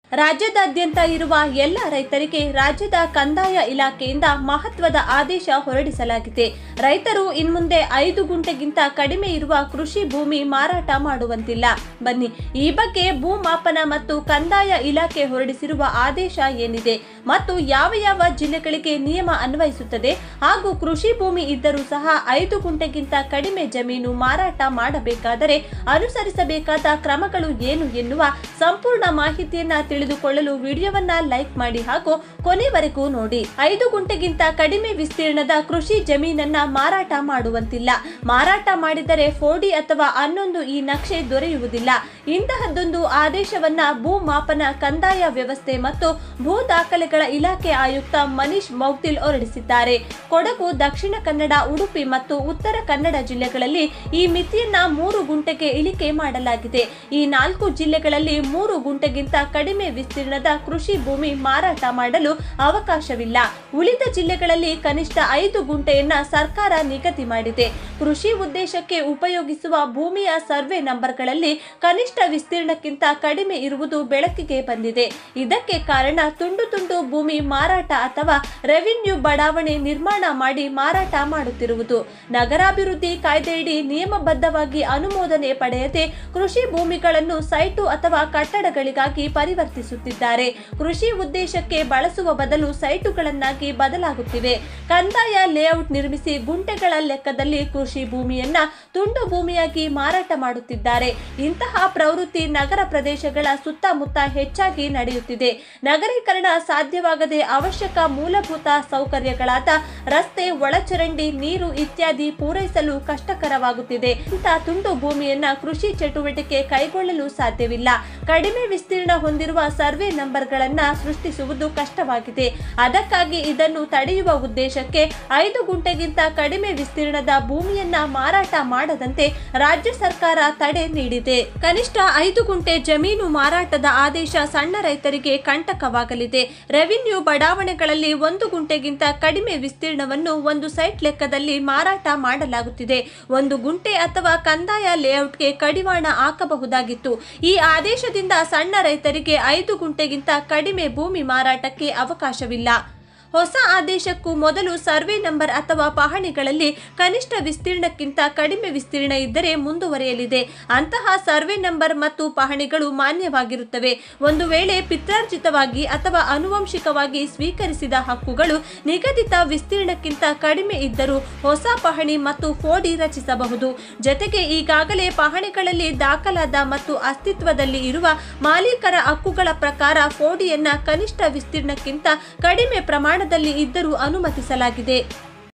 ರಾಜ್ಯದಾದ್ಯಂತ ಇರುವ ಎಲ್ಲ ರೈತರಿಗೆ ರಾಜ್ಯದ ಕಂದಾಯ ಇಲಾಖೆಯಿಂದ ಮಹತ್ವದ ಆದೇಶ ಹೊರಡಿಸಲಾಗಿದೆ ರೈತರು ಇನ್ಮುಂದೆ ಐದು ಗುಂಟೆಗಿಂತ ಕಡಿಮೆ ಇರುವ ಕೃಷಿ ಭೂಮಿ ಮಾರಾಟ ಮಾಡುವಂತಿಲ್ಲ ಬನ್ನಿ ಈ ಬಗ್ಗೆ ಭೂಮಾಪನ ಮತ್ತು ಕಂದಾಯ ಇಲಾಖೆ ಹೊರಡಿಸಿರುವ ಆದೇಶ ಏನಿದೆ ಮತ್ತು ಯಾವ ಯಾವ ಜಿಲ್ಲೆಗಳಿಗೆ ನಿಯಮ ಅನ್ವಯಿಸುತ್ತದೆ ಹಾಗೂ ಕೃಷಿ ಭೂಮಿ ಇದ್ದರೂ ಸಹ ಐದು ಗುಂಟೆಗಿಂತ ಕಡಿಮೆ ಜಮೀನು ಮಾರಾಟ ಮಾಡಬೇಕಾದರೆ ಅನುಸರಿಸಬೇಕಾದ ಕ್ರಮಗಳು ಏನು ಎನ್ನುವ ಸಂಪೂರ್ಣ ಮಾಹಿತಿಯನ್ನ ತಿಳಿದುಕೊಳ್ಳಲು ವಿಡಿಯೋವನ್ನ ಲೈಕ್ ಮಾಡಿ ಹಾಗೂ ಕೊನೆವರೆಗೂ ನೋಡಿ ಐದು ಗುಂಟೆಗಿಂತ ಕಡಿಮೆ ವಿಸ್ತೀರ್ಣದ ಕೃಷಿ ಜಮೀನನ್ನ ಮಾರಾಟ ಮಾಡುವಂತಿಲ್ಲ ಮಾರಾಟ ಮಾಡಿದರೆ ಫೋಡಿ ಅಥವಾ ಹನ್ನೊಂದು ಈ ನಕ್ಷೆ ದೊರೆಯುವುದಿಲ್ಲ ಇಂತಹದ್ದೊಂದು ಆದೇಶವನ್ನ ಭೂ ಮಾಪನ ಕಂದಾಯ ವ್ಯವಸ್ಥೆ ಮತ್ತು ಭೂ ದಾಖಲೆಗಳ ಇಲಾಖೆ ಆಯುಕ್ತ ಮನೀಶ್ ಮೌತಿಲ್ ಹೊರಡಿಸಿದ್ದಾರೆ ಕೊಡಗು ದಕ್ಷಿಣ ಕನ್ನಡ ಉಡುಪಿ ಮತ್ತು ಉತ್ತರ ಕನ್ನಡ ಜಿಲ್ಲೆಗಳಲ್ಲಿ ಈ ಮಿತಿಯನ್ನ ಮೂರು ಗುಂಟೆಗೆ ಇಳಿಕೆ ಮಾಡಲಾಗಿದೆ ಈ ನಾಲ್ಕು ಜಿಲ್ಲೆಗಳಲ್ಲಿ ಮೂರು ಗುಂಟೆಗಿಂತ ಕಡಿಮೆ ವಿಸ್ತೀರ್ಣದ ಕೃಷಿ ಭೂಮಿ ಮಾರಾಟ ಮಾಡಲು ಅವಕಾಶವಿಲ್ಲ ಉಳಿದ ಜಿಲ್ಲೆಗಳಲ್ಲಿ ಕನಿಷ್ಠ ಐದು ಗುಂಟೆಯನ್ನ ಸರ್ಕಾರ ನಿಗದಿ ಮಾಡಿದೆ ಕೃಷಿ ಉದ್ದೇಶಕ್ಕೆ ಉಪಯೋಗಿಸುವ ಭೂಮಿಯ ಸರ್ವೆ ನಂಬರ್ಗಳಲ್ಲಿ ಕನಿಷ್ಠ ವಿಸ್ತೀರ್ಣಕ್ಕಿಂತ ಕಡಿಮೆ ಇರುವುದು ಬೆಳಕಿಗೆ ಬಂದಿದೆ ಇದಕ್ಕೆ ಕಾರಣ ತುಂಡು ತುಂಡು ಭೂಮಿ ಮಾರಾಟ ಅಥವಾ ರೆವಿನ್ಯೂ ಬಡಾವಣೆ ನಿರ್ಮಾಣ ಮಾಡಿ ಮಾರಾಟ ಮಾಡುತ್ತಿರುವುದು ನಗರಾಭಿವೃದ್ಧಿ ಕಾಯ್ದೆಯಡಿ ನಿಯಮಬದ್ಧವಾಗಿ ಅನುಮೋದನೆ ಪಡೆಯದೆ ಕೃಷಿ ಭೂಮಿಗಳನ್ನು ಸೈಟು ಅಥವಾ ಕಟ್ಟಡಗಳಿಗಾಗಿ ಪರಿವರ್ತಿಸುತ್ತಿದ್ದಾರೆ ಕೃಷಿ ಉದ್ದೇಶಕ್ಕೆ ಬಳಸುವ ಬದಲು ಸೈಟುಗಳನ್ನಾಗಿ ಬದಲಾಗುತ್ತಿವೆ ಕಂದಾಯ ಲೇಔಟ್ ನಿರ್ಮಿಸಿ ಗುಂಟೆಗಳ ಲೆಕ್ಕದಲ್ಲಿ ಕೃಷಿ ಭೂಮಿಯನ್ನ ತುಂಡು ಭೂಮಿಯಾಗಿ ಮಾರಾಟ ಮಾಡುತ್ತಿದ್ದಾರೆ ಇಂತಹ ಪ್ರವೃತ್ತಿ ನಗರ ಪ್ರದೇಶಗಳ ಸುತ್ತಮುತ್ತ ಹೆಚ್ಚಾಗಿ ನಡೆಯುತ್ತಿದೆ ನಗರೀಕರಣ ಸಾಧ್ಯವಾಗದೆ ಅವಶ್ಯಕ ಮೂಲಭೂತ ಸೌಕರ್ಯಗಳಾದ ರಸ್ತೆ ಒಳಚರಂಡಿ ನೀರು ಇತ್ಯಾದಿ ಪೂರೈಸಲು ಕಷ್ಟಕರವಾಗುತ್ತಿದೆ ಇಂಥ ತುಂಡು ಭೂಮಿಯನ್ನ ಕೃಷಿ ಚಟುವಟಿಕೆ ಕೈಗೊಳ್ಳಲು ಸಾಧ್ಯವಿಲ್ಲ ಕಡಿಮೆ ವಿಸ್ತೀರ್ಣ ಹೊಂದಿರುವ ಸರ್ವೆ ನಂಬರ್ಗಳನ್ನ ಸೃಷ್ಟಿಸುವುದು ಕಷ್ಟವಾಗಿದೆ ಅದಕ್ಕಾಗಿ ಇದನ್ನು ತಡೆಯುವ ಉದ್ದೇಶಕ್ಕೆ ಐದು ಗುಂಟೆಗಿಂತ ಕಡಿಮೆ ವಿಸ್ತೀರ್ಣದ ಭೂಮಿಯನ್ನ ಮಾರಾಟ ಮಾಡದಂತೆ ರಾಜ್ಯ ಸರ್ಕಾರ ತಡೆ ನೀಡಿದೆ ಕನಿಷ್ಠ ಐದು ಗುಂಟೆ ಜಮೀನು ಮಾರಾಟದ ಆದೇಶ ಸಣ್ಣ ರೈತರಿಗೆ ಕಂಟಕವಾಗಲಿದೆ ರೆವಿನ್ಯೂ ಬಡಾವಣೆಗಳಲ್ಲಿ ಒಂದು ಗುಂಟೆಗಿಂತ ಕಡಿಮೆ ವಿಸ್ತೀರ್ಣವನ್ನು ಒಂದು ಸೈಟ್ ಲೆಕ್ಕದಲ್ಲಿ ಮಾರಾಟ ಮಾಡಲಾಗುತ್ತಿದೆ ಒಂದು ಗುಂಟೆ ಅಥವಾ ಕಂದಾಯ ಲೇಔಟ್ಗೆ ಕಡಿವಾಣ ಹಾಕಬಹುದಾಗಿತ್ತು ಈ ಆದೇಶದಿಂದ ಸಣ್ಣ ರೈತರಿಗೆ ಐದು ಗುಂಟೆಗಿಂತ ಕಡಿಮೆ ಭೂಮಿ ಮಾರಾಟಕ್ಕೆ ಅವಕಾಶವಿಲ್ಲ ಹೊಸ ಆದೇಶಕ್ಕೂ ಮೊದಲು ಸರ್ವೆ ನಂಬರ್ ಅಥವಾ ಪಹಣಿಗಳಲ್ಲಿ ಕನಿಷ್ಠ ವಿಸ್ತೀರ್ಣಕ್ಕಿಂತ ಕಡಿಮೆ ವಿಸ್ತೀರ್ಣ ಇದ್ದರೆ ಮುಂದುವರಿಯಲಿದೆ ಅಂತಹ ಸರ್ವೆ ನಂಬರ್ ಮತ್ತು ಪಹಣಿಗಳು ಮಾನ್ಯವಾಗಿರುತ್ತವೆ ಒಂದು ವೇಳೆ ಪಿತ್ರಾರ್ಜಿತವಾಗಿ ಅಥವಾ ಆನುವಂಶಿಕವಾಗಿ ಸ್ವೀಕರಿಸಿದ ಹಕ್ಕುಗಳು ನಿಗದಿತ ವಿಸ್ತೀರ್ಣಕ್ಕಿಂತ ಕಡಿಮೆ ಇದ್ದರೂ ಹೊಸ ಪಹಣಿ ಮತ್ತು ಫೋಡಿ ರಚಿಸಬಹುದು ಜೊತೆಗೆ ಈಗಾಗಲೇ ಪಹಣಿಗಳಲ್ಲಿ ದಾಖಲಾದ ಮತ್ತು ಅಸ್ತಿತ್ವದಲ್ಲಿ ಇರುವ ಮಾಲೀಕರ ಹಕ್ಕುಗಳ ಪ್ರಕಾರ ಫೋಡಿಯನ್ನ ಕನಿಷ್ಠ ವಿಸ್ತೀರ್ಣಕ್ಕಿಂತ ಕಡಿಮೆ ಪ್ರಮಾಣದಲ್ಲಿ ಇದ್ದರೂ ಅನುಮತಿಸಲಾಗಿದೆ